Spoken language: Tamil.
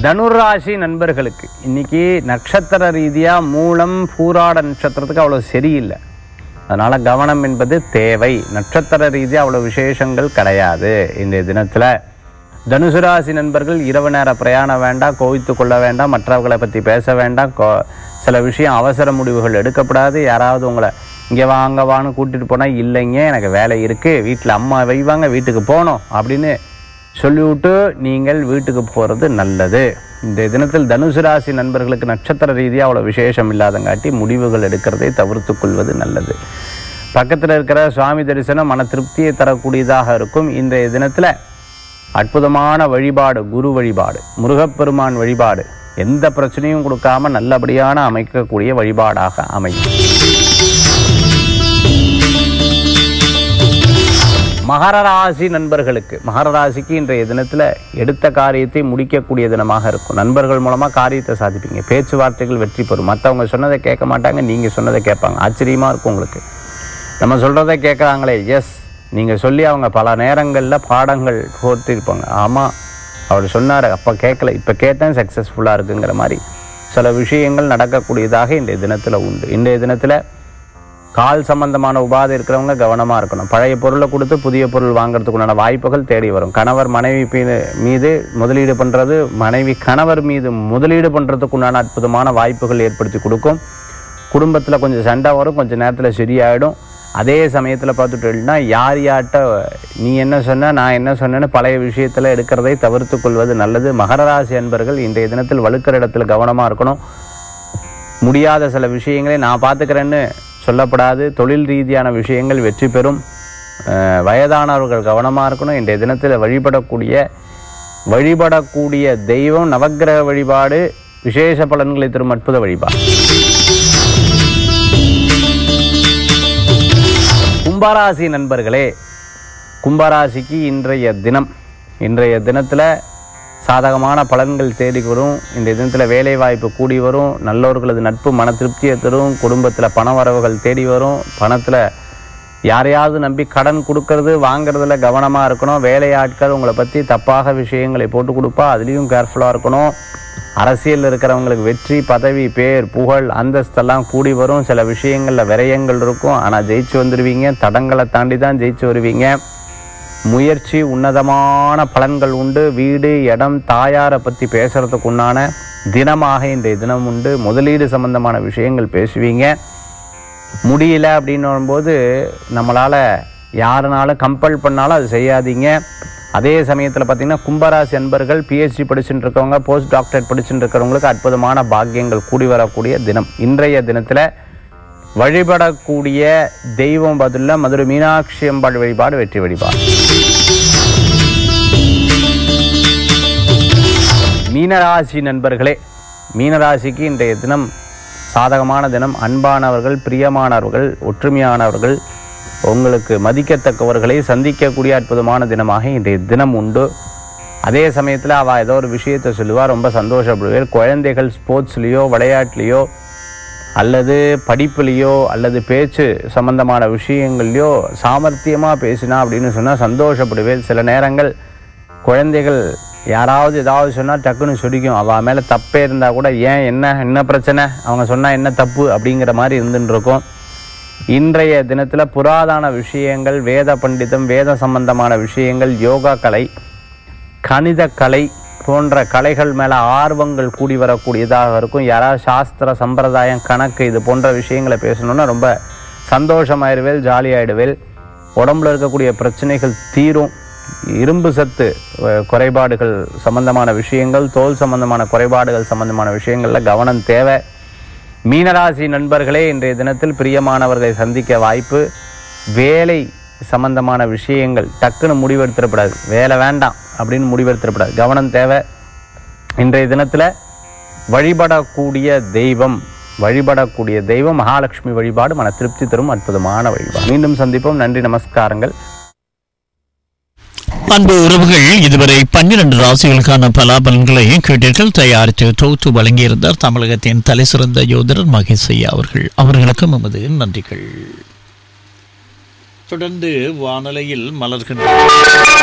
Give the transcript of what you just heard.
தனுராசி நண்பர்களுக்கு இன்னைக்கு நட்சத்திர ரீதியாக மூலம் பூராட நட்சத்திரத்துக்கு அவ்வளோ சரியில்லை அதனால் கவனம் என்பது தேவை நட்சத்திர ரீதியாக அவ்வளோ விசேஷங்கள் கிடையாது இந்த தினத்தில் தனுசு ராசி நண்பர்கள் இரவு நேர பிரயாணம் வேண்டாம் கோவித்து கொள்ள வேண்டாம் மற்றவர்களை பற்றி பேச வேண்டாம் கோ- சில விஷயம் அவசர முடிவுகள் எடுக்கப்படாது யாராவது உங்களை இங்கே வாங்க வான்னு கூட்டிகிட்டு போனால் இல்லைங்க எனக்கு வேலை இருக்குது வீட்டில் அம்மா வைவாங்க வீட்டுக்கு போகணும் அப்படின்னு சொல்லிவிட்டு நீங்கள் வீட்டுக்கு போகிறது நல்லது இந்த தினத்தில் தனுசு ராசி நண்பர்களுக்கு நட்சத்திர ரீதியாக அவ்வளோ விசேஷம் இல்லாதங்காட்டி முடிவுகள் எடுக்கிறதை தவிர்த்து கொள்வது நல்லது பக்கத்தில் இருக்கிற சுவாமி தரிசனம் மன திருப்தியை தரக்கூடியதாக இருக்கும் இன்றைய தினத்தில் அற்புதமான வழிபாடு குரு வழிபாடு முருகப்பெருமான் வழிபாடு எந்த பிரச்சனையும் கொடுக்காம நல்லபடியான அமைக்கக்கூடிய வழிபாடாக அமையும் மகர ராசி நண்பர்களுக்கு மகர ராசிக்கு இன்றைய தினத்தில் எடுத்த காரியத்தை முடிக்கக்கூடிய தினமாக இருக்கும் நண்பர்கள் மூலமாக காரியத்தை சாதிப்பீங்க பேச்சுவார்த்தைகள் வெற்றி பெறும் மற்றவங்க சொன்னதை கேட்க மாட்டாங்க நீங்கள் சொன்னதை கேட்பாங்க ஆச்சரியமாக இருக்கும் உங்களுக்கு நம்ம சொல்கிறத கேட்குறாங்களே எஸ் நீங்கள் சொல்லி அவங்க பல நேரங்களில் பாடங்கள் போர்த்திருப்பாங்க ஆமாம் அவர் சொன்னார் அப்போ கேட்கல இப்போ கேட்டேன் சக்ஸஸ்ஃபுல்லாக இருக்குங்கிற மாதிரி சில விஷயங்கள் நடக்கக்கூடியதாக இன்றைய தினத்தில் உண்டு இன்றைய தினத்தில் கால் சம்பந்தமான உபாதை இருக்கிறவங்க கவனமாக இருக்கணும் பழைய பொருளை கொடுத்து புதிய பொருள் வாங்குறதுக்கு உண்டான வாய்ப்புகள் தேடி வரும் கணவர் மனைவி மீது- மீது முதலீடு பண்ணுறது மனைவி கணவர் மீது முதலீடு பண்ணுறதுக்கு உண்டான அற்புதமான வாய்ப்புகள் ஏற்படுத்தி கொடுக்கும் குடும்பத்தில் கொஞ்சம் சண்டை வரும் கொஞ்சம் நேரத்தில் சரியாயிடும் அதே சமயத்தில் பார்த்துட்டோம்னா யார் யார்கிட்ட நீ என்ன சொன்ன நான் என்ன சொன்னேன்னு பழைய விஷயத்தில் எடுக்கிறதை தவிர்த்து கொள்வது நல்லது மகர ராசி அன்பர்கள் இன்றைய தினத்தில் வலுக்கிற இடத்துல கவனமாக இருக்கணும் முடியாத சில விஷயங்களை நான் பார்த்துக்கிறேன்னு சொல்லப்படாது தொழில் ரீதியான விஷயங்கள் வெற்றி பெறும் அஹ், வயதானவர்கள் கவனமாக இருக்கணும் இன்றைய தினத்தில் வழிபடக்கூடிய வழிபடக்கூடிய தெய்வம் நவக்கிரக வழிபாடு விசேஷ பலன்களை தரும் அற்புத வழிபாடு கும்பராசி நண்பர்களே கும்பராசிக்கு இன்றைய தினம் இன்றைய தினத்தில் சாதகமான பலன்கள் தேடி வரும் இன்றைய தினத்தில் வேலை வாய்ப்பு கூடி வரும் நல்லவர்களது நட்பு மன திருப்தியை தரும் குடும்பத்தில் பண வரவுகள் தேடி வரும் பணத்தில் யாரையாவது நம்பி கடன் கொடுக்கறது வாங்குறதுல கவனமாக இருக்கணும் வேலையாட்கள் உங்களை பற்றி தப்பாக விஷயங்களை போட்டு கொடுப்பா அதுலேயும் கேர்ஃபுல்லாக இருக்கணும் அரசியலில் இருக்கிறவங்களுக்கு வெற்றி பதவி பேர் புகழ் அந்தஸ்தெல்லாம் கூடி வரும் சில விஷயங்களில் விரயங்கள் இருக்கும் ஆனால் ஜெயிச்சு வந்துடுவீங்க தடங்களை தாண்டி தான் ஜெயிச்சு வருவீங்க முயற்சி உன்னதமான பலன்கள் உண்டு வீடு இடம் தாயாரை பற்றி பேசுறதுக்கு உண்டான தினமாக இன்றைய தினம் உண்டு முதலீடு சம்பந்தமான விஷயங்கள் பேசுவீங்க முடியல அப்படின்னு வரும்போது நம்மளால் யாருனாலும் கம்பல் பண்ணாலும் அது செய்யாதீங்க அதே சமயத்தில் பார்த்தீங்கன்னா கும்பராசி அன்பர்கள் பிஹெச்டி படிச்சுட்டு இருக்கவங்க போஸ்ட் டாக்டரேட் படிச்சுட்டு இருக்கிறவங்களுக்கு அற்புதமான பாக்கியங்கள் கூடி வரக்கூடிய தினம் இன்றைய தினத்தில் வழிபடக்கூடிய தெய்வம் பதிலில் மதுரை மீனாட்சி அம்பாள் வழிபாடு வெற்றி வழிபாடு மீனராசி நண்பர்களே மீனராசிக்கு இன்றைய தினம் சாதகமான தினம் அன்பானவர்கள் பிரியமானவர்கள் ஒற்றுமையானவர்கள் உங்களுக்கு மதிக்கத்தக்கவர்களை சந்திக்கக்கூடிய அற்புதமான தினமாக இன்றைய தினம் உண்டு அதே சமயத்தில் அவள் ஏதோ ஒரு விஷயத்தை சொல்லுவா ரொம்ப சந்தோஷப்படுவார் குழந்தைகள் ஸ்போர்ட்ஸ்லேயோ விளையாட்டுலேயோ அல்லது படிப்புலேயோ அல்லது பேச்சு சம்பந்தமான விஷயங்கள்லையோ சாமர்த்தியமாக பேசினா அப்படின்னு சொன்னால் சந்தோஷப்படுவேன் சில நேரங்கள் குழந்தைகள் யாராவது ஏதாவது சொன்னால் டக்குன்னு சொடிக்கும் அவள் மேலே தப்பே இருந்தால் கூட ஏன் என்ன என்ன பிரச்சனை அவங்க சொன்னால் என்ன தப்பு அப்படிங்கிற மாதிரி இருந்துட்டு இருக்கும் இன்றைய தினத்தில் புராதன விஷயங்கள் வேத பண்டிதம் வேத சம்பந்தமான விஷயங்கள் யோகா கலை கணித கலை போன்ற கலைகள் மேலே ஆர்வங்கள் கூடி வரக்கூடியதாக இருக்கும் யாராவது சாஸ்திர சம்பிரதாயம் கணக்கு இது போன்ற விஷயங்களை பேசணுன்னா ரொம்ப சந்தோஷமாயிருவேல் ஜாலியாயிடுவேல் உடம்புல இருக்கக்கூடிய பிரச்சனைகள் தீரும் இரும்பு சத்து அஹ், குறைபாடுகள் சம்பந்தமான விஷயங்கள் தோல் சம்பந்தமான குறைபாடுகள் சம்பந்தமான விஷயங்களில் கவனம் தேவை மீனராசி நண்பர்களே இன்றைய தினத்தில் பிரியமானவர்களை சந்திக்க வாய்ப்பு வேலை சம்பந்தமான விஷயங்கள் டக்குன்னு முடிவெடுத்துடக்கூடாது வேலை வேண்டாம் அப்படின்னு முடிவெடுத்துடக்கூடாது கவனம் தேவை இன்றைய தினத்தில் வழிபடக்கூடிய தெய்வம் வழிபடக்கூடிய தெய்வம் மகாலட்சுமி வழிபாடு மன திருப்தி தரும் அற்புதமான வழிபாடு மீண்டும் சந்திப்போம் நன்றி நமஸ்காரங்கள் அன்பு உறவுகள் இதுவரை பன்னிரண்டு ராசிகளுக்கான பலாபலன்களை கேட்டீர்கள் தயாரித்து தொகுத்து வழங்கியிருந்தார் தமிழகத்தின் தலைசிறந்த யோதரர் மகேஷ் ஐயா அவர்கள் அவர்களுக்கும் எமது நன்றிகள் தொடர்ந்து வானொலியில் மலர்கின்ற